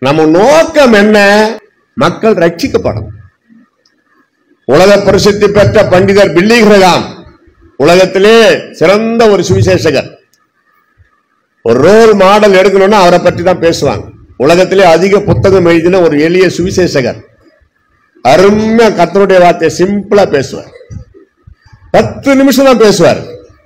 நம்ம நோக்கம் என்ன மக்கள் ரட்சிக்கப்படும் உலக பிரசித்தி பெற்ற பண்டிதர் பில்லி கிரகாம் உலகத்திலே சிறந்த ஒரு சுவிசேஷகர் ஒரு ரோல் மாடல் எடுக்கணும்னா அவரை பற்றி தான் பேசுவாங்க உலகத்திலே அதிக புத்தகம் எழுதின ஒரு எளிய சுவிசேஷகர் அருமையா கத்தருடைய வார்த்தையை சிம்பிளா பேசுவார் பத்து நிமிஷம் தான் பேசுவார்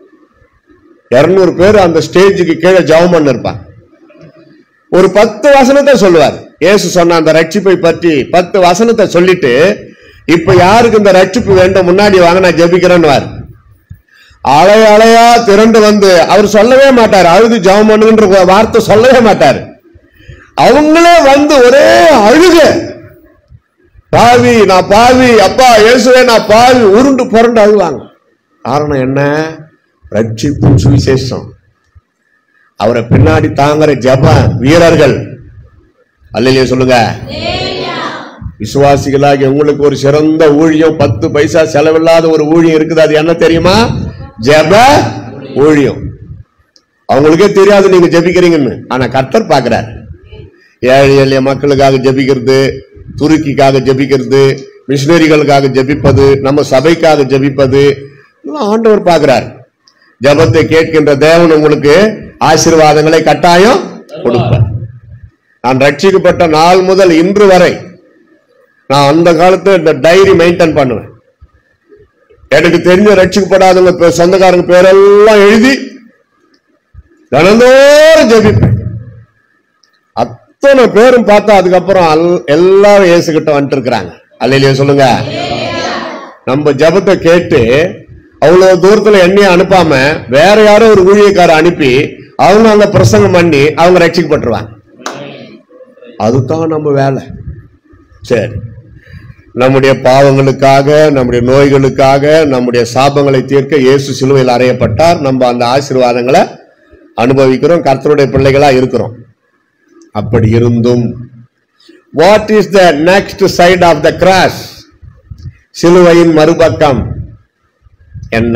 இருநூறு பேர் அந்த ஸ்டேஜுக்கு கீழே ஜெபம் பண்ண இருப்பாங்க ஒரு பத்து வசனத்தை சொல்லுவார் இயேசு சொன்ன அந்த ரட்சிப்பை பற்றி பத்து வசனத்தை சொல்லிட்டு இப்ப யாருக்கு இந்த ரட்சிப்பு வேண்டும் முன்னாடி வாங்க நான் ஜெபிக்கிறேன்னு அலை அலையா திரண்டு வந்து அவர் சொல்லவே மாட்டார் அழுது ஜெபம் பண்ணுன்ற வார்த்தை சொல்லவே மாட்டார் அவங்களே வந்து ஒரே அழுக பாவி நான் பாவி அப்பா இயேசுவே நான் பாவி உருண்டு புரண்டு அழுவாங்க காரணம் என்ன ரட்சிப்பு சுவிசேஷம் அவரை பின்னாடி தாங்குற ஜப வீரர்கள் அல்லையே சொல்லுங்க விசுவாசிகளாகி உங்களுக்கு ஒரு சிறந்த ஊழியம் பத்து பைசா செலவில்லாத ஒரு ஊழியம் இருக்குது அது என்ன தெரியுமா ஜெப ஊழியம் அவங்களுக்கே தெரியாது நீங்க ஜெபிக்கிறீங்கன்னு ஆனா கர்த்தர் பார்க்கிறார் ஏழை எளிய மக்களுக்காக ஜெபிக்கிறது துருக்கிக்காக ஜெபிக்கிறது மிஷினரிகளுக்காக ஜெபிப்பது நம்ம சபைக்காக ஜெபிப்பது இதெல்லாம் ஆண்டவர் பார்க்கிறார் ஜெபத்தை கேட்கின்ற தேவன் உங்களுக்கு ஆசீர்வாதங்களை கட்டாயம் கொடுப்பார் நான் ரட்சிக்கப்பட்ட நாள் முதல் இன்று வரை நான் அந்த காலத்துல இந்த டைரி மெயின்டைன் பண்ணுவேன் எனக்கு தெரிஞ்ச ரட்சிக்கப்படாதவங்க பே- சொந்தக்காரங்க பேரெல்லாம் எழுதி தினந்தோறும் ஜெபிப்பேன் அத்தனை பேரும் பார்த்தா அதுக்கப்புறம் அல்- எல்லாரும் இயேசுகிட்ட வந்துட்டு இருக்கிறாங்க அல்லையிலேயே சொல்லுங்க நம்ம ஜெபத்தை கேட்டு அவ்வளவு தூரத்துல எண்ணெயை அனுப்பாம வேற யாரோ ஒரு ஊழியக்கார அனுப்பி அவங்க அங்க பிரசங்கம் பண்ணி அவங்க ரட்சிக்கப்பட்டுருவாங்க அதுதான் நம்ம வேலை சரி நம்முடைய பாவங்களுக்காக நம்முடைய நோய்களுக்காக நம்முடைய சாபங்களை தீர்க்க இயேசு சிலுவையில் அறையப்பட்டார் நம்ம அந்த ஆசீர்வாதங்களை அனுபவிக்கிறோம் கர்த்தருடைய பிள்ளைகளா இருக்கிறோம் அப்படி இருந்தும் what is the next side of the cross சிலுவையின் மறுபக்கம் என்ன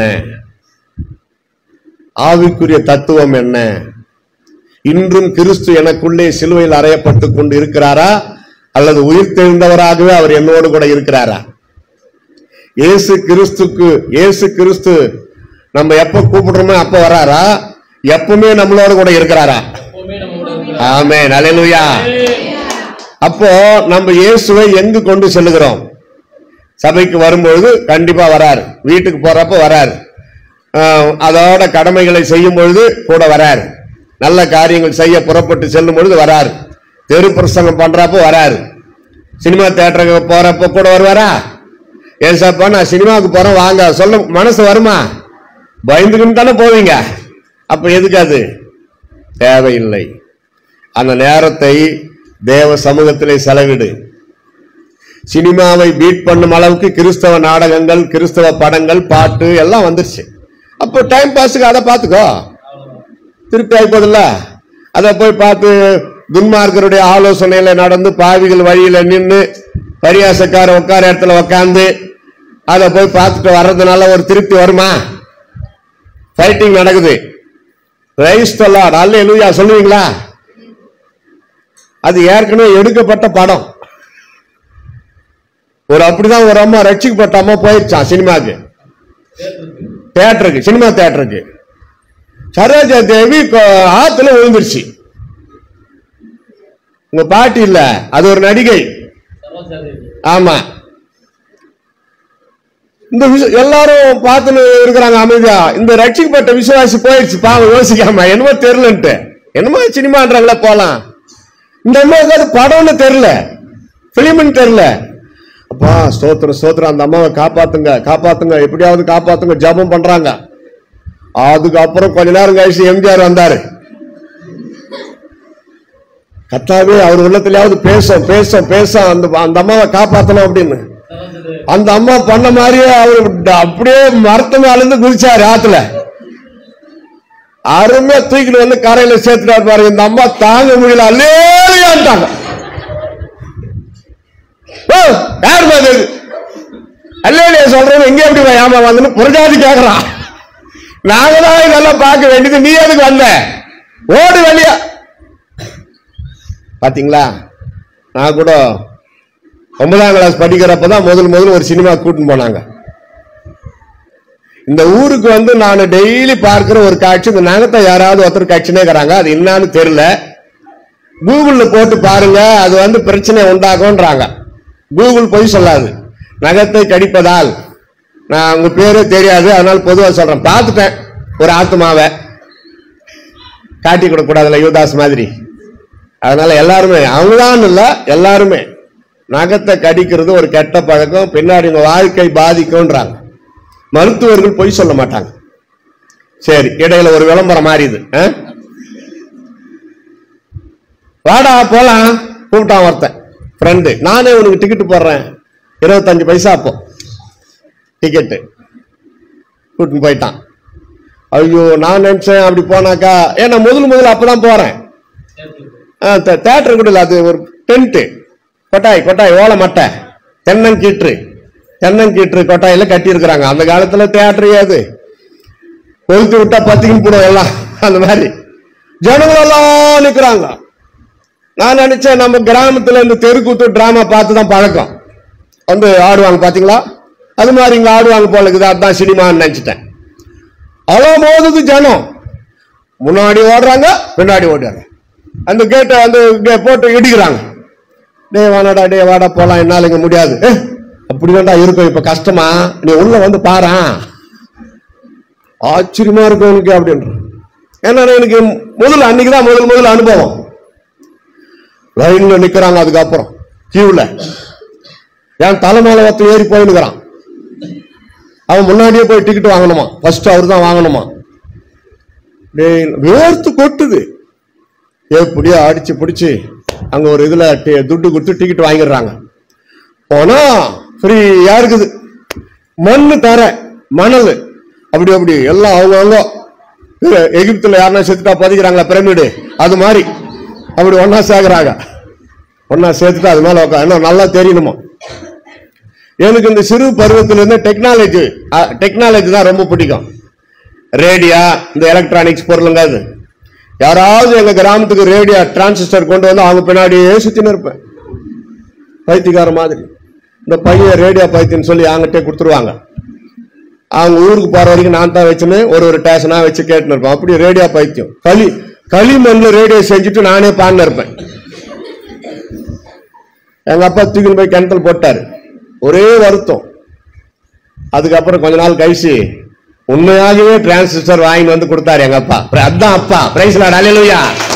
ஆவிக்குரிய தத்துவம் என்ன இன்றும் கிறிஸ்து எனக்குள்ளே சிலுவையில் அறையப்பட்டுக் கொண்டு இருக்கிறாரா அல்லது உயிர் தெழுந்தவராகவே அவர் என்னோடு கூட இருக்கிறாரா இயேசு கிறிஸ்துக்கு இயேசு கிறிஸ்து நம்ம எப்ப கூப்பிடுறோமோ அப்ப வராரா எப்பவுமே நம்மளோட கூட இருக்கிறாரா ஆமே நலைலுயா அப்போ நம்ம இயேசுவை எங்கு கொண்டு செல்லுகிறோம் சபைக்கு வரும்பொழுது கண்டிப்பா வராரு வீட்டுக்கு போறப்ப வராரு ஆஹ் அதோட கடமைகளை செய்யும் பொழுது கூட வராரு நல்ல காரியங்கள் செய்ய புறப்பட்டு செல்லும் பொழுது வராரு தெரு பிரசங்கம் பண்றப்ப வராரு சினிமா தேட்டருக்கு போறப்ப கூட வருவாரா ஏசாப்பா நான் சினிமாவுக்கு போறேன் வாங்க சொல்ல மனசு வருமா பயந்துக்கின்னு தானே போவீங்க அப்ப எதுக்கு அது தேவையில்லை அந்த நேரத்தை தேவ சமூகத்திலே செலவிடு சினிமாவை பீட் பண்ணும் அளவுக்கு கிறிஸ்தவ நாடகங்கள் கிறிஸ்தவ படங்கள் பாட்டு எல்லாம் வந்துருச்சு அப்போ டைம் பாஸுக்கு அதை பார்த்துக்கோ திருப்தி ஆயிப்போதில்ல அதை போய் பார்த்து துன்மார்க்கருடைய ஆலோசனையில நடந்து பாவிகள் வழியில நின்று பரியாசக்கார உட்கார இடத்துல உட்காந்து அதை போய் பார்த்துட்டு வர்றதுனால ஒரு திருப்தி வருமா ஃபைட்டிங் நடக்குது ரைஸ் தொல்லாட் அல்ல லூயா சொல்லுவீங்களா அது ஏற்கனவே எடுக்கப்பட்ட படம் ஒரு அப்படிதான் ஒரு அம்மா ரட்சிக்கப்பட்ட அம்மா போயிருச்சான் சினிமாக்கு தியேட்டருக்கு சினிமா தியேட்டருக்கு சரோஜா தேவி கொ- ஆத்துல விழுந்துருச்சு உங்க பாட்டி இல்ல அது ஒரு நடிகை ஆமா இந்த விஷ- எல்லாரும் பார்த்துன்னு இருக்கிறாங்க அமைதியா இந்த ரட்சிக்கப்பட்ட விசுவாசி போயிடுச்சு பாவம் யோசிக்காம என்னமோ தெரியலன்ட்டு என்னமோ சினிமான்றாங்களே போலாம் இந்த அம்மாவுக்கு அது படம்னு தெரியல பிலிம்னு தெரியல அப்பா ஸ்தோத்திரம் ஸ்தோத்திரம் அந்த அம்மாவை காப்பாத்துங்க காப்பாத்துங்க எப்படியாவது காப்பாத்துங்க ஜெபம் பண்றாங்க அதுக்கப்புறம் கொஞ்ச நேரம் கழிச்சு எம்ஜிஆர் வந்தாரு கத்தாவே அவர் உள்ளத்திலேயாவது பேசும் பேசும் பேசும் அந்த அந்த அம்மாவை காப்பாத்தணும் அப்படின்னு அந்த அம்மா பண்ண மாதிரியே அவர் அப்படியே மரத்து மேல இருந்து குதிச்சாரு ஆத்துல அருமையா தூக்கிட்டு வந்து கரையில சேர்த்துட்டாரு பாருங்க இந்த அம்மா தாங்க முடியல அல்லேலியான்ட்டாங்க ஓ யார் பாது அல்லேலியா சொல்றவங்க எங்க எப்படி ஏமா வந்துன்னு புரஜாதி கேக்குறான் நாங்க தான் இதெல்லாம் பார்க்க வேண்டியது நீ எதுக்கு வந்த ஓடு வெளியா பாத்தீங்களா நான் கூட ஒன்பதாம் கிளாஸ் படிக்கிறப்ப தான் முதல் முதல்ல ஒரு சினிமா கூட்டின்னு போனாங்க இந்த ஊருக்கு வந்து நான் டெய்லி பார்க்கிற ஒரு காட்சி இந்த நகத்தை யாராவது ஒருத்தர் காட்சினே இருக்கிறாங்க அது என்னன்னு தெரியல கூகுள்ல போட்டு பாருங்க அது வந்து பிரச்சனை உண்டாகும்ன்றாங்க கூகுள் பொய் சொல்லாது நகத்தை கடிப்பதால் நான் உங்க பேரே தெரியாது அதனால பொதுவாக சொல்றேன் பார்த்துட்டேன் ஒரு ஆத்மாவை காட்டி கொடுக்கூடாதுல்ல யுவதாஸ் மாதிரி அதனால எல்லாருமே அவங்கதான் இல்ல எல்லாருமே நகத்தை கடிக்கிறது ஒரு கெட்ட பழக்கம் பின்னாடி உங்க வாழ்க்கை பாதிக்கும்ன்றாங்க மருத்துவர்கள் பொய் சொல்ல மாட்டாங்க சரி இடையில ஒரு விளம்பரம் மாறிது ஆ? வாடா போலாம் கூப்பிட்டான் ஒருத்தன் ஃப்ரெண்டு நானே உனக்கு டிக்கெட் போடுறேன் இருபத்தஞ்சு பைசா அப்போ டிக்கெட்டு கூட்டின்னு போயிட்டான் ஐயோ நான் நினைச்சேன் அப்படி போனாக்கா ஏன்னா முதல் முதல்ல அப்பதான் போறேன் தேட்டர் கூட இல்லை அது ஒரு டென்ட்டு கொட்டாய் கொட்டாய் ஓலை மட்டை தென்னங்கீற்று தென்னங்கீற்று கொட்டாயில கட்டி இருக்கிறாங்க அந்த காலத்துல தேட்டர் அது கொளுத்து விட்டா பத்திக்கின்னு போடும் எல்லாம் அந்த மாதிரி ஜனங்கள் எல்லாம் நிக்கிறாங்க நான் நினைச்சேன் நம்ம கிராமத்துல இந்த தெருக்கூத்து டிராமா பார்த்து தான் பழக்கம் வந்து ஆடுவாங்க பாத்தீங்களா அது மாதிரி இங்க ஆடுவாங்க போல இருக்குது அதான் சினிமான்னு நினைச்சிட்டேன் அவ்வளோ போகுது ஜனம் முன்னாடி ஓடுறாங்க பின்னாடி ஓடுறாங்க அந்த கேட்டை வந்து இங்க போட்டு இடிக்கிறாங்க டே வாடா டே வாடா போலாம் என்னால இங்க முடியாது "ஏ, அப்படி வேண்டா இருக்கும் இப்ப கஷ்டமா நீ உள்ள வந்து பாரேன் ஆச்சரியமா இருக்கும் உனக்கு அப்படின்ற ஏன்னா எனக்கு முதல்ல அன்னைக்கு தான் முதல் முதல் அனுபவம் லைன்ல நிக்கிறாங்க அதுக்கப்புறம் கியூல என் தலை மேல ஒருத்தன் ஏறி போயின்னுக்கிறான் அவன் முன்னாடியே போய் டிக்கெட் வாங்கணுமா ஃபர்ஸ்ட் அவர் தான் வாங்கணுமா டேய் வேர்த்து கொட்டுது எப்படியோ அடிச்சு பிடிச்சி அங்க ஒரு இதுல டி- துட்டு கொடுத்து டிக்கெட் வாங்கிடுறாங்க போனா ஃப்ரீயா இருக்குது மண்ணு தர மணல் அப்படி அப்படி எல்லாம் அவங்க அவங்க எகிப்துல யாருன்னா செத்துட்டா பதிக்கிறாங்களா பிரமிடு அது மாதிரி அப்படி ஒண்ணா சேர்க்கறாங்க ஒண்ணா சேர்த்துட்டு அது மேல உட்கா இன்னும் நல்லா தெரியணுமா எனக்கு இந்த சிறு பருவத்துல இருந்து டெக்னாலஜி டெக்னாலஜி தான் ரொம்ப பிடிக்கும் ரேடியா இந்த எலக்ட்ரானிக்ஸ் பொருளுங்க அது யாராவது எங்க கிராமத்துக்கு ரேடியோ டிரான்சிஸ்டர் கொண்டு வந்து அவங்க பின்னாடியே சுத்தின்னு இருப்பேன் பைத்தியக்கார மாதிரி இந்த பையன் ரேடியோ பைத்தியன்னு சொல்லி அவங்ககிட்டே கொடுத்துருவாங்க அவங்க ஊருக்கு போற வரைக்கும் நான் தான் வச்சுன்னு ஒரு ஒரு ஸ்டேஷனா வச்சு கேட்டுன்னு இருப்பேன் அப்படி ரேடியோ பைத்தியம் களி களிமண்ல ரேடியோ செஞ்சுட்டு நானே பாடினு இருப்பேன் எங்க அப்பா தூக்கின்னு போய் கிணத்துல போட்டாரு ஒரே வருத்தம் அதுக்கப்புறம் கொஞ்ச நாள் கழிச்சு உண்மையாகவே டிரான்சிஸ்டர் வாங்கிட்டு வந்து கொடுத்தாரு எங்க அப்பா பிர- அதான் அப்பா பிரைஸ் அலையலுயா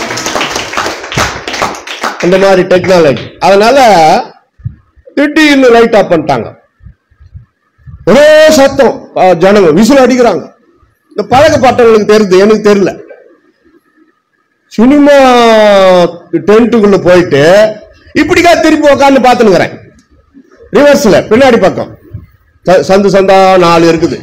இந்த மாதிரி டெக்னாலஜி அதனால திடீர்னு லைட் ஆஃப் பண்ணிட்டாங்க ஒரே சத்தம் ஆ, ஜனங்க விசில் அடிக்கிறாங்க இந்த பழக்கப்பட்டவங்களுக்கு தெரியுது எனக்கு தெரியல சினிமா டென்ட்டுக்குள்ள போயிட்டு இப்படிக்கா திருப்பி உட்காந்து பார்த்துனுக்கிறேன் ரிவர்ஸ்ல பின்னாடி பக்கம் ச- சந்து சந்தா நாலு இருக்குது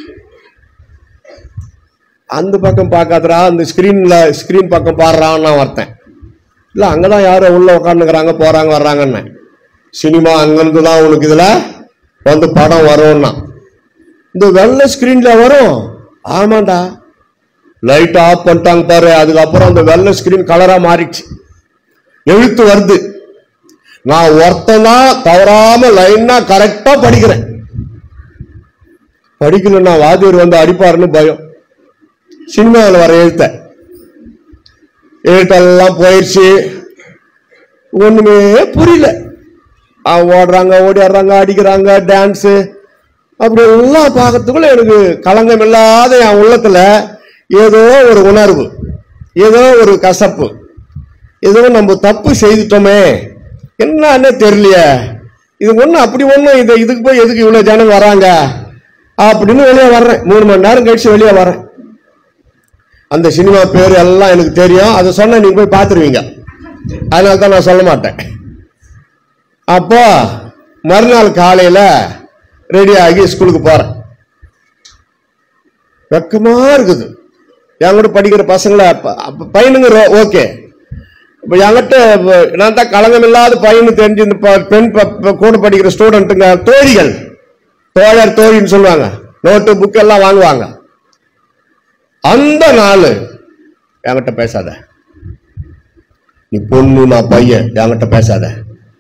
அந்த பக்கம் பார்க்காதடா அந்த ஸ்கிரீன்ல ஸ்கிரீன் பக்கம் பாடுறான்னு நான் வரத்தேன் இல்ல அங்கதான் யாரோ உள்ள உட்காந்துக்கிறாங்க போறாங்க வர்றாங்கன்னு சினிமா அங்கிருந்து தான் உனக்கு இதுல வந்து படம் வரும்னா இந்த வெள்ளை ஸ்கிரீன்ல வரும் ஆமாண்டா லைட் ஆஃப் பண்ணிட்டாங்க பாரு அதுக்கப்புறம் அந்த வெள்ளை ஸ்கிரீன் கலரா மாறிடுச்சு எழுத்து வருது நான் ஒருத்தனா தவறாம லைனா கரெக்டா படிக்கிறேன் படிக்கலன்னா வாதியர் வந்து அடிப்பாருன்னு பயம் சினிமாவில் வர எழுத்த எழுத்தெல்லாம் போயிடுச்சு ஒண்ணுமே புரியல அவங்க ஓடுறாங்க ஓடிடுறாங்க அடிக்கிறாங்க டான்ஸ் அப்படி எல்லாம் பார்க்கறதுக்குள்ள எனக்கு களங்கம் இல்லாத என் உள்ளத்துல ஏதோ ஒரு உணர்வு ஏதோ ஒரு கசப்பு ஏதோ நம்ம தப்பு செய்துட்டோமே என்னன்னே தெரியலையே இது ஒண்ணு அப்படி ஒண்ணும் இது இதுக்கு போய் எதுக்கு இவ்வளவு ஜனம் வராங்க அப்படின்னு வெளியே வர்றேன் மூணு மணி நேரம் கழிச்சு வெளியே வரேன் அந்த சினிமா பேர் எல்லாம் எனக்கு தெரியும் அதை சொன்னா நீங்க போய் பார்த்துருவீங்க அதனால தான் நான் சொல்ல மாட்டேன் அப்போ மறுநாள் காலையில ரெடி ஆகி ஸ்கூலுக்கு போறேன் வெக்கமா இருக்குது என் கூட படிக்கிற பசங்களை ப- அப்ப பையனுங்க ஓகே இப்போ என்கிட்ட இப்ப நான் தான் களங்கம் இல்லாத பையனு தெரிஞ்சு இந்த ப- பெண் ப- ப- கூட படிக்கிற ஸ்டூடெண்ட்டுங்க தோழிகள் தோழர் தோழின்னு சொல்லுவாங்க நோட்டு புக் எல்லாம் வாங்குவாங்க அந்த நாள் என்கிட்ட பேசாத நீ பொண்ணு நான் பையன் என்கிட்ட பேசாத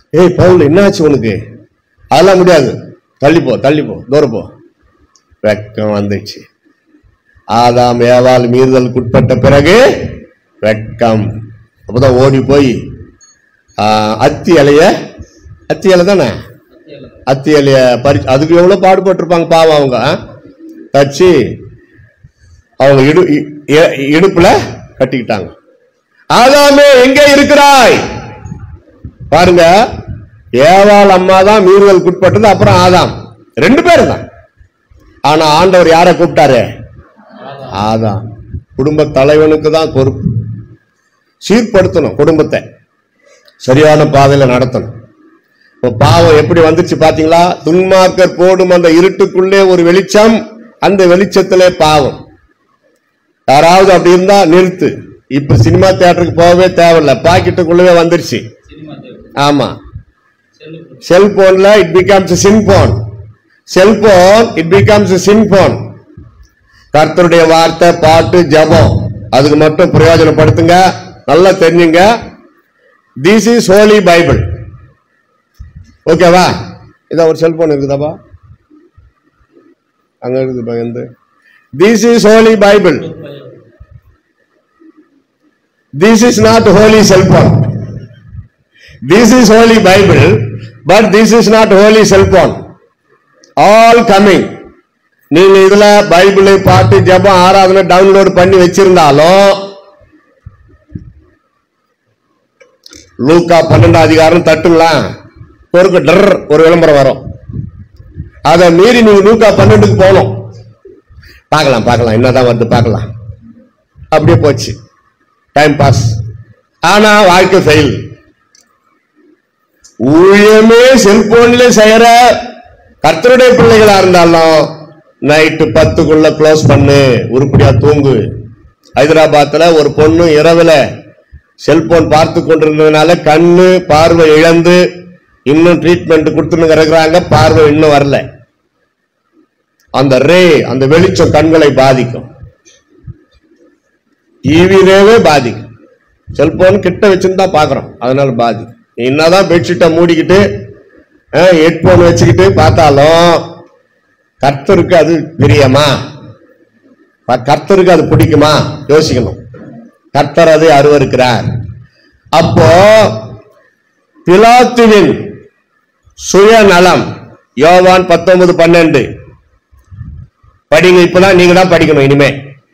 ஏய் பவுல் என்னாச்சு உனக்கு அதெல்லாம் முடியாது தள்ளிப்போ தள்ளிப்போ தூரம் போ வெக்கம் வந்துச்சு ஆதாம் ஏவாள் மீறுதலுக்கு உட்பட்ட பிறகு வெக்கம் அப்பதான் ஓடி போய் ஆ, அத்தி இலைய அத்தி இலை தானே அத்தி இலைய பறி அதுக்கு எவ்வளவு பாடுபட்டிருப்பாங்க பாவம் அவங்க ஆ? தச்சு அவங்க இடு இ- இ- இடுப்புல கட்டிக்கிட்டாங்க ஆதாமே எங்கே இருக்கிறாய் பாருங்க ஏவாள் அம்மா தான் மீறுதலுக்கு உட்பட்டது அப்புறம் ஆதாம் ரெண்டு பேரும் தான் ஆனா ஆண்டவர் யாரை கூப்பிட்டாரு ஆதாம் குடும்ப தலைவனுக்கு தான் பொறுப்பு சீர்படுத்தணும் குடும்பத்தை சரியான பாதையில நடத்தணும் இப்போ பாவம் எப்படி வந்துச்சு பாத்தீங்களா துன்மார்க்கர் போடும் அந்த இருட்டுக்குள்ளே ஒரு வெளிச்சம் அந்த வெளிச்சத்திலே பாவம் யாராவது அப்படி இருந்தா நிறுத்து இப்ப சினிமா தியேட்டருக்கு போகவே தேவையில்ல பாக்கெட்டுக்குள்ளவே வந்துருச்சு சினிமா தேவை ஆமா செல்லு செல்போன்ல it becomes sin phone cellphone it becomes sin phone கர்த்தருடைய வார்த்தை பாட்டு ஜெபம் அதுக்கு மட்டும் பிரயோஜனப்படுத்துங்க நல்லா தெரிஞ்சுங்க திஸ் இஸ் ஹோலி பைபிள் ஓகேவா இதான் ஒரு செல்போன் இருக்குதாப்பா அங்க இருக்குதுப்பா எந்த this is holy Bible this is not holy cell This is holy Bible, but this is not holy cell phone. All coming. நீங்க இதுல பைபிளை பாட்டு ஜெபம் ஆராதனை டவுன்லோட் பண்ணி வச்சிருந்தாலும் லூக்கா பன்னெண்டாம் அதிகாரம் தட்டுங்களா ஒரு டர் ஒரு விளம்பரம் வரும் அதை மீறி நீங்க லூக்கா பன்னெண்டுக்கு போகணும் பார்க்கலாம் பார்க்கலாம் என்னதான் வருது பார்க்கலாம் அப்படியே போச்சு டைம் பாஸ் ஆனா வாழ்க்கை ஃபெயில் ஊழியமே செல்போன்ல செய்யற கர்த்தருடைய பிள்ளைகளா இருந்தாலும் நைட்டு பத்துக்குள்ள க்ளோஸ் பண்ணு உருப்படியா தூங்கு ஹைதராபாத்ல ஒரு பொண்ணு இரவுல செல்போன் பார்த்து கொண்டிருந்ததுனால கண்ணு பார்வை இழந்து இன்னும் ட்ரீட்மெண்ட் கொடுத்துன்னு இருக்கிறாங்க பார்வை இன்னும் வரல அந்த ரே அந்த வெளிச்சம் கண்களை பாதிக்கும் டிவி ரேவே பாதிக்கும் செல்போன் கிட்ட வச்சுன்னு தான் பாக்குறோம் அதனால பாதிக்கும் நீ என்னதான் பெட்ஷீட்டை மூடிக்கிட்டு ஹெட்போன் வச்சுக்கிட்டு பார்த்தாலும் கர்த்தருக்கு அது பிரியமா ப- கர்த்தருக்கு அது பிடிக்குமா யோசிக்கணும் கர்த்தர் அதை அருவருக்கிறார் அப்போ பிலாத்துவின் சுயநலம் யோவான் பத்தொன்பது பன்னெண்டு படிங்க இப்பதான் நீங்க தான் படிக்கணும் இனிமே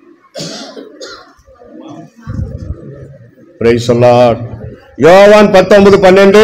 Praise the Lord. யோவான் பத்தொன்பது பன்னெண்டு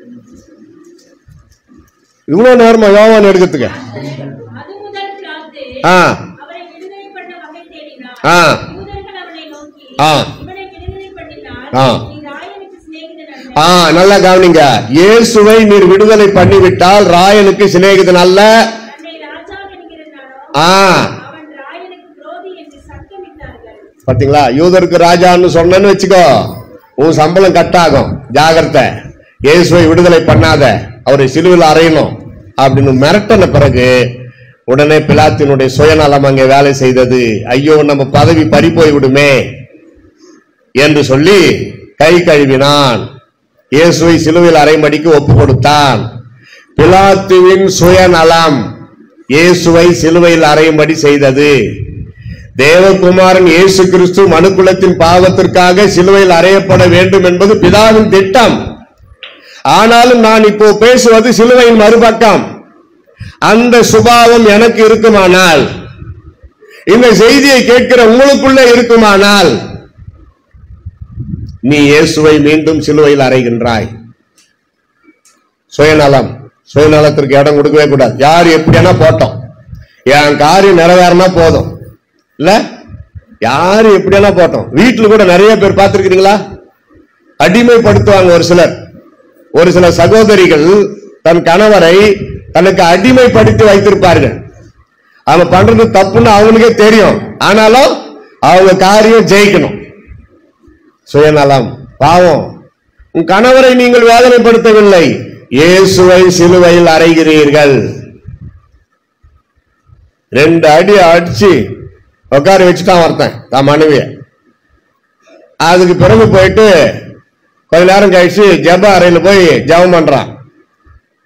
இவ்வளவு நேரமா யோவான் எடுக்கிறதுக்கு அது முதல் பிலாத்து ஆ அவரை விடுதலை பண்ண வகை தேடினார். ஆ. யூதர்கள் அவனை நோக்கி, ஆ. இவனை விடுதலை பண்ணினால் ஆ. நீ ராயனுக்கு சிநேகிதன் அல்ல. ஆ நல்லா கவனிங்க இயேசுவை நீர் விடுதலை பண்ணிவிட்டால் ராயனுக்கு சிநேகிதன் அல்ல தன்னை ராஜா என்கிறனாரோ, ஆ அவன் ராயனுக்கு விரோதி என்று சத்தமிட்டார்கள். பாத்தீங்களா யூதருக்கு ராஜான்னு சொன்னேன்னு வச்சுக்கோ உன் சம்பளம் கட் ஆகும் ஜாகிரதை இயேசுவை விடுதலை பண்ணாத அவரை சிலுவில் அறையணும் அப்படின்னு மிரட்டின பிறகு உடனே பிலாத்தினுடைய சுயநலம் அங்கே வேலை செய்தது ஐயோ நம்ம பதவி பறி போய் விடுமே என்று சொல்லி கை கழுவினான் இயேசுவை சிலுவையில் அரைமடிக்கு ஒப்பு கொடுத்தான் பிலாத்துவின் சுயநலம் இயேசுவை சிலுவையில் அறையும்படி செய்தது தேவகுமாரன் இயேசு கிறிஸ்து மனுக்குலத்தின் பாவத்திற்காக சிலுவையில் அறையப்பட வேண்டும் என்பது பிதாவின் திட்டம் ஆனாலும் நான் இப்போ பேசுவது சிலுவையின் மறுபக்கம் அந்த சுபாவம் எனக்கு இருக்குமானால் இந்த செய்தியை கேட்கிற உங்களுக்குள்ள இருக்குமானால் நீ இயேசுவை மீண்டும் சிலுவையில் அறைகின்றாய் சுயநலம் சுயநலத்திற்கு இடம் கொடுக்கவே கூடாது யார் எப்படியானா போட்டோம் என் காரியம் நிறைவேறினா போதும் இல்ல யாரு எப்படியானா போட்டோம் வீட்டுல கூட நிறைய பேர் பார்த்திருக்கிறீங்களா அடிமைப்படுத்துவாங்க ஒரு சிலர் ஒரு சில சகோதரிகள் தன் கணவரை தனக்கு அடிமைப்படுத்தி வைத்திருப்பார்கள் அவன் பண்றது தப்புன்னு அவனுக்கே தெரியும் ஆனாலும் அவங்க காரியம் ஜெயிக்கணும் சுயநலம் பாவம் உன் கணவரை நீங்கள் வேதனைப்படுத்தவில்லை இயேசுவை சிலுவையில் அறைகிறீர்கள் ரெண்டு அடி அடிச்சு உட்கார வச்சுட்டான் ஒருத்தன் தான் மனைவிய அதுக்கு பிறகு போயிட்டு கொஞ்ச நேரம் கழிச்சு ஜெப அறையில போய் ஜெபம் பண்றான்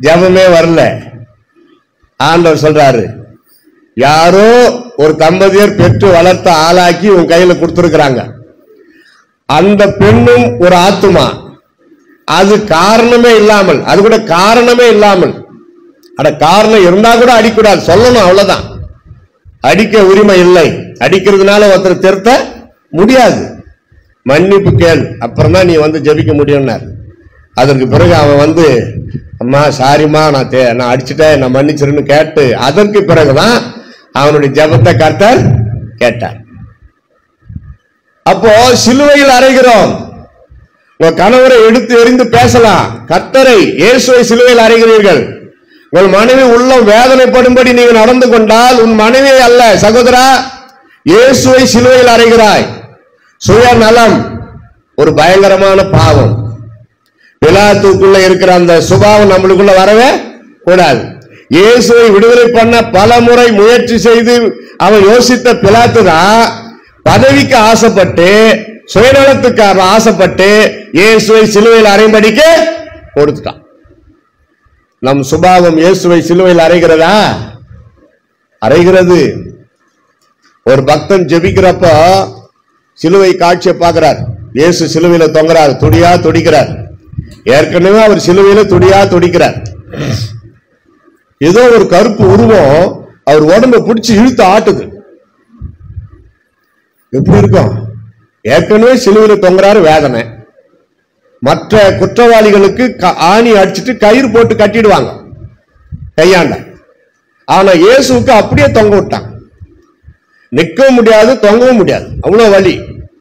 ஜெபமே வரல ஆண்டவர் சொல்றாரு யாரோ ஒரு தம்பதியர் பெற்று வளர்த்த ஆளாக்கி உன் கையில கொடுத்திருக்கிறாங்க அந்த பெண்ணும் ஒரு ஆத்துமா அது காரணமே இல்லாமல் அது கூட காரணமே இல்லாமல் அட காரணம் இருந்தா கூட அடிக்கூடாது சொல்லணும் அவ்வளவுதான் அடிக்க உரிமை இல்லை அடிக்கிறதுனால ஒருத்தர் திருத்த முடியாது மன்னிப்பு கேள் அப்புறம் தான் நீ வந்து ஜெபிக்க முடியும்னார் அதற்கு பிறகு அவன் வந்து அம்மா சாரிம்மா நான் தே நான் அடிச்சிட்டேன் நான் மன்னிச்சிருன்னு கேட்டு அதற்கு பிறகுதான் அவனுடைய ஜெபத்தை கர்த்தர் கேட்டார் அப்போ சிலுவையில் அறைகிறோம் உங்க கணவரை எடுத்து எறிந்து பேசலாம் கர்த்தரை இயேசுவை சிலுவையில் அறைகிறீர்கள் உங்கள் மனைவி உள்ளம் வேதனைப்படும்படி நீங்கள் நடந்து கொண்டால் உன் மனைவி அல்ல சகோதரா இயேசுவை சிலுவையில் அறைகிறாய் சுயநலம் ஒரு பயங்கரமான பாவம் பிலாத்துக்குள்ள இருக்கிற அந்த சுபாவம் நம்மளுக்குள்ள வரவே கூடாது இயேசுவை விடுதலை பண்ண பல முறை முயற்சி செய்து அவன் யோசித்த பிலாத்து தான் பதவிக்கு ஆசைப்பட்டு சுயநலத்துக்கு அவன் ஆசைப்பட்டு இயேசுவை சிலுவையில் அறையும்படிக்கு கொடுத்துட்டான் நம் சுபாவம் இயேசுவை சிலுவையில் அறைகிறதா அறைகிறது ஒரு பக்தன் ஜெபிக்கிறப்ப சிலுவை காட்சியை பார்க்கிறார் இயேசு சிலுவையில தொங்குறார் துடியா துடிக்கிறார் ஏற்கனவே அவர் சிலுவையில துடியா துடிக்கிறார் ஏதோ ஒரு கருப்பு உருவம் அவர் உடம்ப பிடிச்சு இழுத்து ஆட்டுது எப்படி இருக்கும் ஏற்கனவே சிலுவையில தொங்குறாரு வேதனை மற்ற குற்றவாளிகளுக்கு க- ஆணி அடிச்சிட்டு கயிறு போட்டு கட்டிடுவாங்க கையாண்ட ஆனா இயேசுவுக்கு அப்படியே தொங்க விட்டாங்க நிக்கவும் முடியாது தொங்கவும் முடியாது அவ்வளவு வலி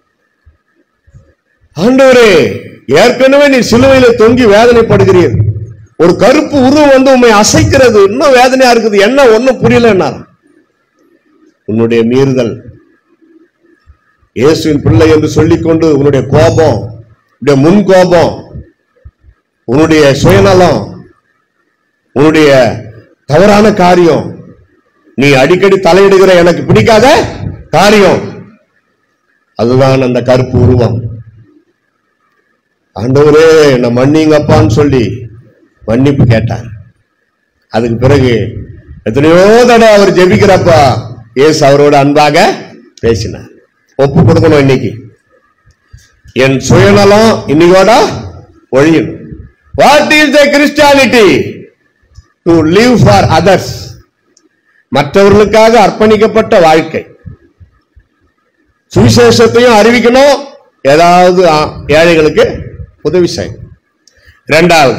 ஆண்டவரே ஏற்கனவே நீ சிலுவையில தொங்கி வேதனைப்படுகிறீர் ஒரு கருப்பு உருவம் வந்து உண்மை அசைக்கிறது இன்னும் வேதனையா இருக்குது என்ன ஒண்ணும் புரியல உன்னுடைய மீறுதல் இயேசுவின் பிள்ளை என்று சொல்லிக்கொண்டு உன்னுடைய கோபம் உன்னுடைய முன் கோபம் உன்னுடைய சுயநலம் உன்னுடைய தவறான காரியம் நீ அடிக்கடி தலையிடுகிற எனக்கு பிடிக்காத காரியம் அதுதான் அந்த கருப்பு உருவம் ஆண்டவரே நான் மன்னிங்கப்பான்னு சொல்லி மன்னிப்பு கேட்டார் அதுக்கு பிறகு எத்தனையோ தடவை அவர் ஜெபிக்கிறப்ப இயேசு அவரோட அன்பாக பேசினார் ஒப்பு கொடுக்கணும் இன்னைக்கு என் சுயநலம் இன்னைக்கோட ஒழியணும் what is the Christianity to live for others மற்றவர்களுக்காக அர்ப்பணிக்கப்பட்ட வாழ்க்கை சுவிசேஷத்தையும் அறிவிக்கணும் ஏதாவது ஆ, ஏழைகளுக்கு உதவி செய்யணும் இரண்டாவது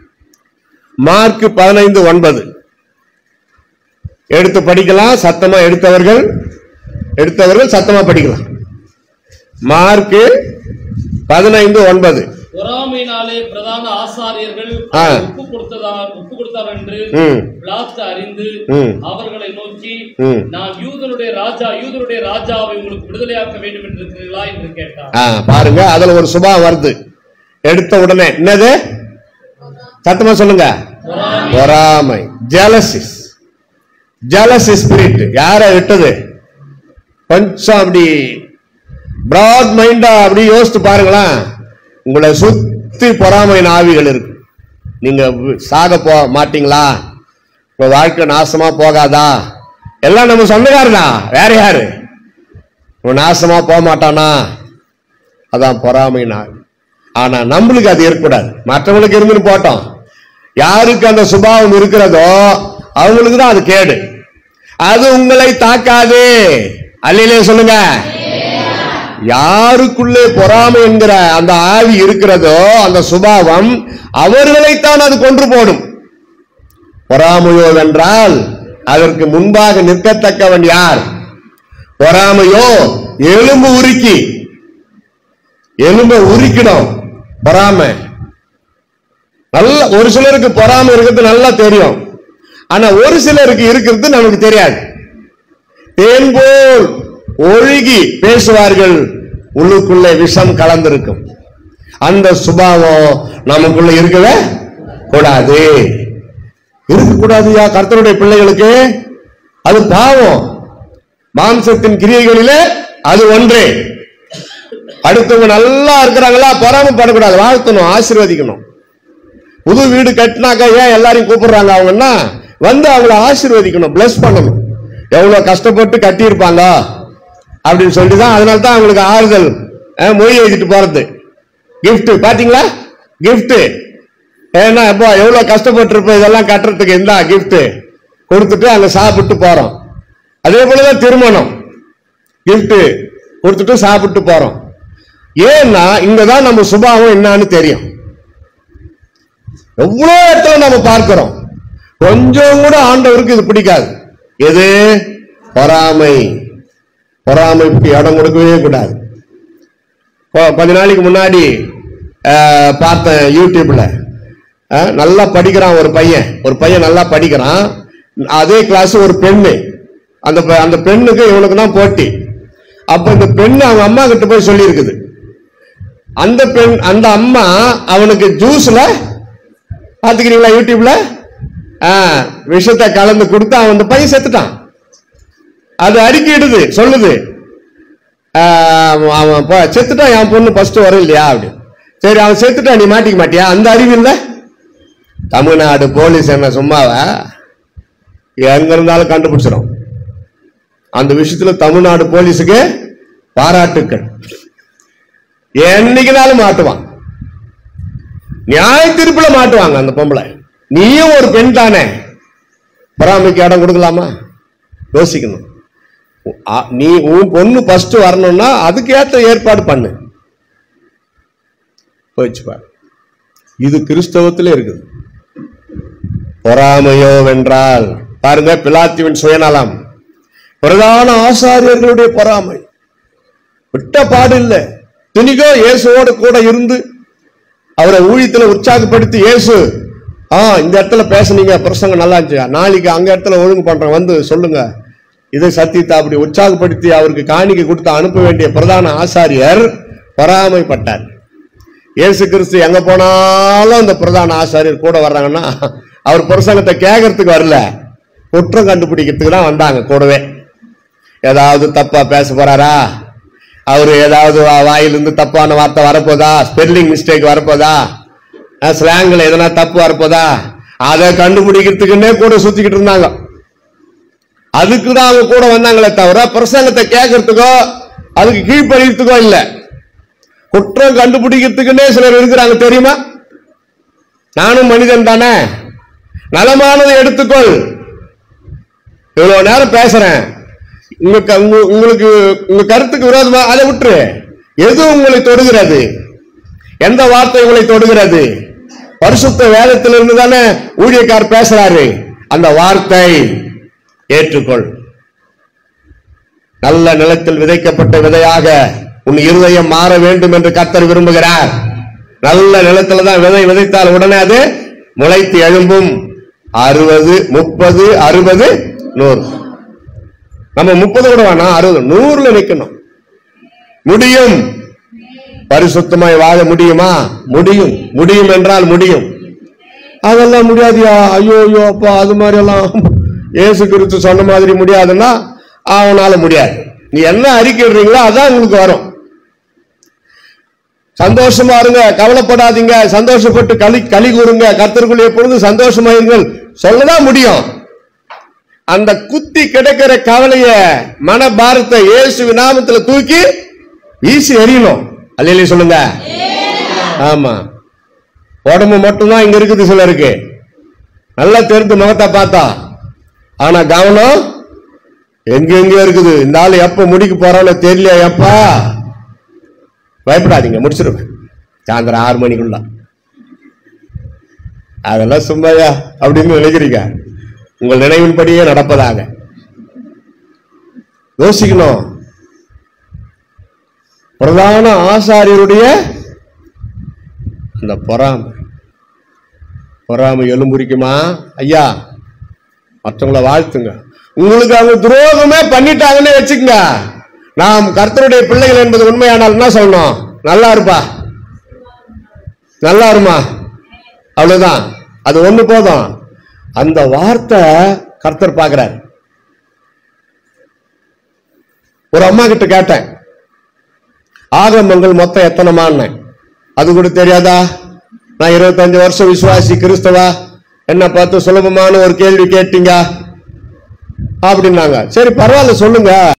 மார்க் பதினைந்து ஒன்பது எடுத்து படிக்கலாம் சத்தமா எடுத்தவர்கள் எடுத்தவர்கள் சத்தமா படிக்கலாம் மார்க் பதினைந்து ஒன்பது பொறாமையினாலே பிரதான ஆசாரியர்கள் ஆ. உப்பு கொடுத்ததால் உப்பு கொடுத்தார் என்று ம் பிளாத்து அறிந்து ம். அவர்களை நோக்கி ம். நான் யூதனுடைய ராஜா யூதனுடைய ராஜாவை உங்களுக்கு விடுதலையாக்க வேண்டும் என்று இருக்கிறீர்களா என்று கேட்டார் ஆ, பாருங்க அதுல ஒரு சுபா வருது எடுத்த உடனே என்னது சத்தமா சொல்லுங்க பொறாமை ஜெலசிஸ் ஜெலசி ஸ்பிரிட் யார விட்டது கொஞ்சம் அப்படி பிராட் மைண்டா அப்படி யோசித்து பாருங்களேன் உங்களை சுத்தி பொறாமையின் ஆவிகள் இருக்கு நீங்க சாக போ மாட்டீங்களா உங்க வாழ்க்கை நாசமா போகாதா எல்லாம் நம்ம சொந்தக்காரனா வேற யாரு இவன் நாசமா போக மாட்டானா அதான் பொறாமைனார் ஆனா நம்மளுக்கு அது இருக்கக்கூடாது மற்றவங்களுக்கு இருந்துன்னு போட்டோம் யாருக்கு அந்த சுபாவம் இருக்கிறதோ அவங்களுக்கு தான் அது கேடு அது உங்களை தாக்காது அல்லையிலே சொல்லுங்க யாருக்குள்ளே பொறாமை என்கிற அந்த ஆவி இருக்கிறதோ அந்த சுபாவம் அவர்களைத்தான் அது கொன்று போடும் பொறாமையோ வென்றால் அதற்கு முன்பாக நிற்கத்தக்கவன் யார் பொறாமையோ எலும்பு உருக்கி எலும்பை உரிக்கணும் பொறாமை நல்ல ஒரு சிலருக்கு பொறாமை இருக்கிறது நல்லா தெரியும் ஆனா ஒரு சிலருக்கு இருக்கிறது நமக்கு தெரியாது தேன் போல் ஒழுகி பேசுவார்கள் உள்ளுக்குள்ளே விஷம் கலந்திருக்கும் அந்த சுபாவம் நமக்குள்ள இருக்கவே கூடாது இருக்கக்கூடாதுயா கர்த்தருடைய பிள்ளைகளுக்கு அது பாவம் மாம்சத்தின் கிரியைகளிலே அது ஒன்றே அடுத்தவங்க நல்லா இருக்கிறாங்களா பொறாமப்படக்கூடாது வாழ்த்தணும் ஆசீர்வதிக்கணும் புது வீடு கட்டினாக்கா ஏன் எல்லாரையும் கூப்பிடுறாங்க அவங்கன்னா வந்து அவங்கள ஆசீர்வதிக்கணும் பிளஸ் பண்ணணும் எவ்வளவு கஷ்டப்பட்டு கட்டியிருப்பாங்க அப்படின்னு சொல்லிட்டு தான் அதனால தான் அவங்களுக்கு ஆறுதல் அஹ், மொழி எழுதிட்டு போறது gift பாத்தீங்களா gift ஏன்னா இப்போ எவ்வளவு கஷ்டப்பட்டிருப்போம் இதெல்லாம் கட்டுறதுக்கு என்ன gift கொடுத்துட்டு அங்க சாப்பிட்டு போறோம் அதே போலதான் திருமணம் gift கொடுத்துட்டு சாப்பிட்டு போறோம் ஏன்னா இங்கதான் நம்ம சுபாவம் என்னன்னு தெரியும் எவ்வளவு இடத்துல நம்ம பார்க்கிறோம் கொஞ்சம் கூட ஆண்டவருக்கு இது பிடிக்காது எது பொறாமை பொறாமைக்கு இடம் கொடுக்கவே கூடாது கொ- கொஞ்ச நாளைக்கு முன்னாடி அஹ், பார்த்தேன் யூடியூப்ல அஹ், நல்லா படிக்கிறான் ஒரு பையன் ஒரு பையன் நல்லா படிக்கிறான் அதே கிளாஸ் ஒரு பெண்ணு அந்த பெ- அந்த பெண்ணுக்கு இவனுக்கு தான் போட்டி அப்ப இந்த பெண்ணு அவங்க அம்மா கிட்ட போய் சொல்லி இருக்குது அந்த பெண் அந்த அம்மா அவனுக்கு ஜூஸ்ல பாத்துக்கிறீங்களா யூடியூப்ல ஆ, விஷத்தை கலந்து கொடுத்து அவன் அந்த பையன் செத்துட்டான் அது அறிக்கையிடுது சொல்லுது ஆ, அவன் போ- செத்துட்டான் என் பொண்ணு ஃபர்ஸ்ட் வரும் இல்லையா அப்படி சரி அவன் செத்துட்டான் நீ மாட்டிக்க மாட்டியா அந்த அறிவு இல்ல தமிழ்நாடு போலீஸ் என்ன சும்மாவா எங்க இருந்தாலும் கண்டுபிடிச்சிடும் அந்த விஷயத்துல தமிழ்நாடு போலீஸுக்கு பாராட்டுக்கள் என்னைக்குனாலும் மாட்டுவான் நியாய தீர்ப்புல மாட்டுவாங்க அந்த பொம்பளை நீயும் ஒரு பெண் தானே பொறாமைக்கு இடம் கொடுக்கலாமா யோசிக்கணும் ஆ, நீ உன் பொண்ணு ஃபர்ஸ்ட் வரணும்னா அதுக்கு ஏத்த ஏற்பாடு பண்ணு போயிடுச்சு பாரு இது கிறிஸ்தவத்துல இருக்குது பொறாமையோ வென்றால் பாருங்க பிலாத்திவின் சுயநலம் பிரதான ஆசாரியர்களுடைய பொறாமை விட்ட பாடு இல்லை துணிகோ இயேசுவோட கூட இருந்து அவரை ஊழியத்துல உற்சாகப்படுத்தி இயேசு ஆ இந்த இடத்துல பேசுனீங்க பிரசங்க நல்லா இருந்துச்சு நாளைக்கு அங்க இடத்துல ஒழுங்கு பண்றேன் வந்து சொல்லுங்க இதை சத்தியத்தை அப்படி உற்சாகப்படுத்தி அவருக்கு காணிக்கை கொடுத்து அனுப்ப வேண்டிய பிரதான ஆசாரியர் பொறாமைப்பட்டார் இயேசு கிறிஸ்து எங்க போனாலும் அந்த பிரதான ஆசாரியர் கூட வர்றாங்கன்னா அவர் பிரசங்கத்தை கேட்கறதுக்கு வரல குற்றம் கண்டுபிடிக்கிறதுக்கு தான் வந்தாங்க கூடவே ஏதாவது தப்பா பேச போறாரா அவரு ஏதாவது வா- வாயிலிருந்து தப்பான வார்த்தை வரப்போதா ஸ்பெல்லிங் மிஸ்டேக் வரப்போதா ஸ்லாங்ல எதனா தப்பு வரப்போதா அதை கண்டுபிடிக்கிறதுக்குன்னே கூட சுத்திக்கிட்டு இருந்தாங்க அதுக்கு தான் அவங்க கூட வந்தாங்களே தவிர பிரசங்கத்தை கேட்கறதுக்கோ அதுக்கு கீழ்ப்படிக்கிறதுக்கோ இல்ல குற்றம் கண்டுபிடிக்கிறதுக்குன்னே சிலர் இருக்கிறாங்க தெரியுமா நானும் மனிதன் தானே நலமானதை எடுத்துக்கொள் இவ்வளவு நேரம் பேசுறேன் உங்க க- உங்க- உங்களுக்கு உங்க கருத்துக்கு விரோதமா அதை விட்டுரு எது உங்களை தொடுகிறது எந்த வார்த்தை உங்களை தொடுகிறது பரிசுத்த வேதத்திலிருந்து தானே ஊழியக்கார் பேசுறாரு அந்த வார்த்தை ஏற்றுக்கொள் நல்ல நிலத்தில் விதைக்கப்பட்ட விதையாக உன் இருதயம் மாற வேண்டும் என்று கர்த்தர் விரும்புகிறார் நல்ல நிலத்துல தான் விதை விதைத்தால் உடனே அது முளைத்து எழும்பும் அறுபது முப்பது அறுபது நூறு நம்ம முப்பது கூட வேணாம் அறுபது நூறுல நிக்கணும் முடியும் பரிசுத்தமாய் வாழ முடியுமா முடியும் முடியும் என்றால் முடியும் அதெல்லாம் முடியாதுயா ஐயோ ஐயோ அப்பா அது மாதிரி எல்லாம் ஏசு கிறிஸ்து சொன்ன மாதிரி முடியாதுன்னா அவனால முடியாது நீ என்ன அறிக்கைடுறீங்களோ அதான் உங்களுக்கு வரும் சந்தோஷமா இருங்க கவலைப்படாதீங்க சந்தோஷப்பட்டு களி களி கூறுங்க கர்த்தருக்குள் எப்பொழுது சந்தோஷமா இருங்கள் சொல்லதான் முடியும் அந்த குத்தி கிடக்கிற கவலைய மன பாரத்தை இயேசு நாமத்துல தூக்கி வீசி எறியணும் அல்லையிலே சொல்லுங்க ஆமா உடம்பு மட்டும்தான் இங்க இருக்குது சிலருக்கு நல்லா தெரிந்து முகத்தை பார்த்தா ஆனா கவனம் எங்க எங்க இருக்குது இந்த ஆளு எப்ப முடிக்க போறான்னு தெரியல எப்பா பயப்படாதீங்க முடிச்சிருவேன் சாயந்தரம் ஆறு மணிக்குள்ள அதெல்லாம் சும்மாயா அப்படின்னு நினைக்கிறீங்க உங்கள் நினைவின்படியே நடப்பதாக யோசிக்கணும் பிரதான ஆசாரியருடைய அந்த பொறாமை பொறாமை எலும்புரிக்குமா ஐயா மற்றவங்கள வாழ்த்துங்க உங்களுக்கு அவங்க துரோகமே பண்ணிட்டாங்கன்னு வச்சுக்கங்க நாம் கர்த்தருடைய பிள்ளைகள் என்பது உண்மையானால் என்ன சொல்லணும் நல்லா இருப்பா நல்லா இருமா அவ்வளவுதான் அது ஒண்ணு போதும் அந்த வார்த்தை கர்த்தர் பார்க்கிறார் ஒரு அம்மா கிட்ட கேட்டேன் ஆகமங்கள் மொத்தம் எத்தனைமான்னு அது கூட தெரியாதா நான் இருபத்தஞ்சு வருஷம் விசுவாசி கிறிஸ்தவா என்ன பார்த்து சுலபமான ஒரு கேள்வி கேட்டீங்க அப்படின்னாங்க சரி பரவாயில்ல சொல்லுங்க